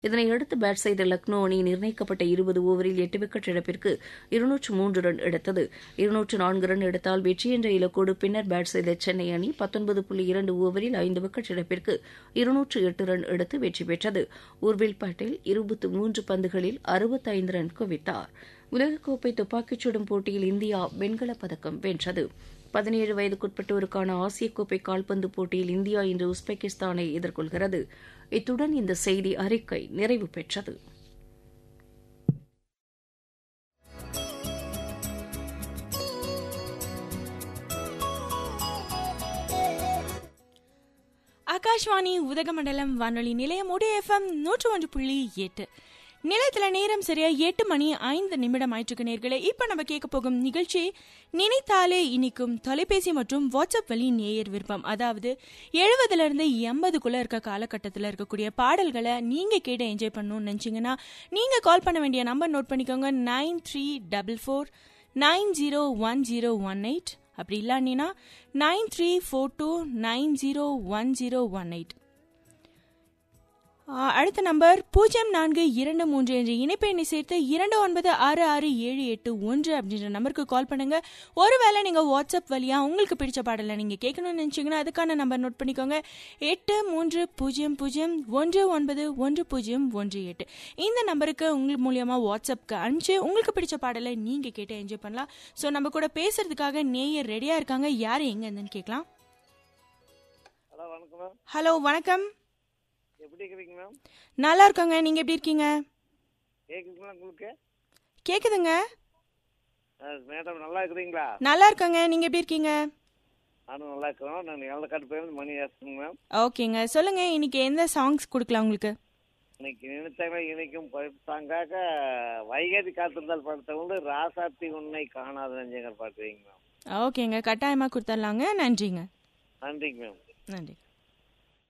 இதனையடுத்து பேட் செய்த லக்னோ அணி நிர்ணயிக்கப்பட்ட இருபது ஓவரில் எட்டு விக்கெட் இழப்பிற்கு இருநூற்று மூன்று ரன் எடுத்தது இருநூற்று நான்கு ரன் எடுத்தால் வெற்றி என்ற இலக்கோடு பின்னர் பேட் செய்த சென்னை அணி பத்தொன்பது புள்ளி இரண்டு ஓவரில் ஐந்து விக்கெட் இழப்பிற்கு இருநூற்று எட்டு ரன் எடுத்து வெற்றி பெற்றது உர்வில் பட்டேல் இருபத்தி மூன்று பந்துகளில் அறுபத்தைந்து ரன் குவித்தார் உலகக்கோப்பை துப்பாக்கிச் சுடும் போட்டியில் இந்தியா வெண்கலப் பதக்கம் வென்றது பதினேழு வயதுக்குட்பட்டோருக்கான ஆசிய கோப்பை கால்பந்து போட்டியில் இந்தியா இன்று உஸ்பெகிஸ்தானை எதிர்கொள்கிறது இத்துடன் இந்த செய்தி அறிக்கை நிறைவு பெற்றது ஆகாஷ்வாணி உதகமண்டலம் வானொலி நிலையம் உடைய எஃப்எம் நூற்று ஒன்று புள்ளி எட்டு நிலையத்துல நேரம் சரியா எட்டு மணி ஐந்து நிமிடம் ஆயிற்றுக்கு நேர்களே இப்ப நம்ம கேட்க போகும் நிகழ்ச்சி நினைத்தாலே இனிக்கும் தொலைபேசி மற்றும் வாட்ஸ்அப் வழி நேயர் விருப்பம் அதாவது எழுபதுல இருந்து எண்பதுக்குள்ள இருக்க காலகட்டத்தில் இருக்கக்கூடிய பாடல்களை நீங்க கேட்டு என்ஜாய் பண்ணணும்னு நினைச்சீங்கன்னா நீங்க கால் பண்ண வேண்டிய நம்பர் நோட் பண்ணிக்கோங்க nine three double four nine zero one zero one eight அப்படி இல்லாட்டினா nine three four two nine zero one zero one eight அடுத்த நம்பர் பூஜ்ஜியம் நான்கு இரண்டு மூன்று என்ற இணைப்பை எண்ணை சேர்த்து இரண்டு ஒன்பது ஆறு ஆறு ஏழு எட்டு ஒன்று அப்படின்ற நம்பருக்கு கால் பண்ணுங்க ஒருவேளை நீங்க வாட்ஸ்அப் வழியா உங்களுக்கு பிடிச்ச பாடலை நீங்க கேட்கணும்னு நினைச்சீங்கன்னா அதுக்கான நம்பர் நோட் பண்ணிக்கோங்க எட்டு மூன்று பூஜ்ஜியம் பூஜ்ஜியம் ஒன்று ஒன்பது ஒன்று பூஜ்ஜியம் ஒன்று எட்டு இந்த நம்பருக்கு உங்களுக்கு மூலியமா வாட்ஸ்அப்க்கு அனுப்பிச்சு உங்களுக்கு பிடிச்ச பாடலை நீங்க கேட்டு என்ஜாய் பண்ணலாம் ஸோ நம்ம கூட பேசுறதுக்காக நேயர் ரெடியா இருக்காங்க யார் எங்க இருந்துன்னு கேட்கலாம் ஹலோ வணக்கம் மேம் ஹலோ வணக்கம் எப்படி இருக்கிறீங்க மேம் நல்லா இருக்கோங்க நீங்க எப்படி இருக்கீங்க கேட்குதுங்களா உங்களுக்கு கேக்குதுங்க அஹ், மேடம் நல்லா இருக்கிறீங்களா நல்லா இருக்கங்க நீங்க எப்படி இருக்கீங்க நானும் நல்லா இருக்கிறோம் நான் எவ்வளோ பேருந்து மணி ஏசுங்க மேம் ஓகேங்க சொல்லுங்க இன்னைக்கு எந்த சாங்ஸ் கொடுக்கலாம் உங்களுக்கு இன்னைக்கு நினைத்தாங்க இன்னைக்கும் சாங்காக வைகாதி காத்திருந்தால் படத்தை வந்து ராசாத்தி உன்னை காணாத நெஞ்சங்கள் பாட்டு வைங்க மேம் ஓகேங்க கட்டாயமா கொடுத்துடலாங்க நன்றிங்க நன்றிங்க மேம் நன்றி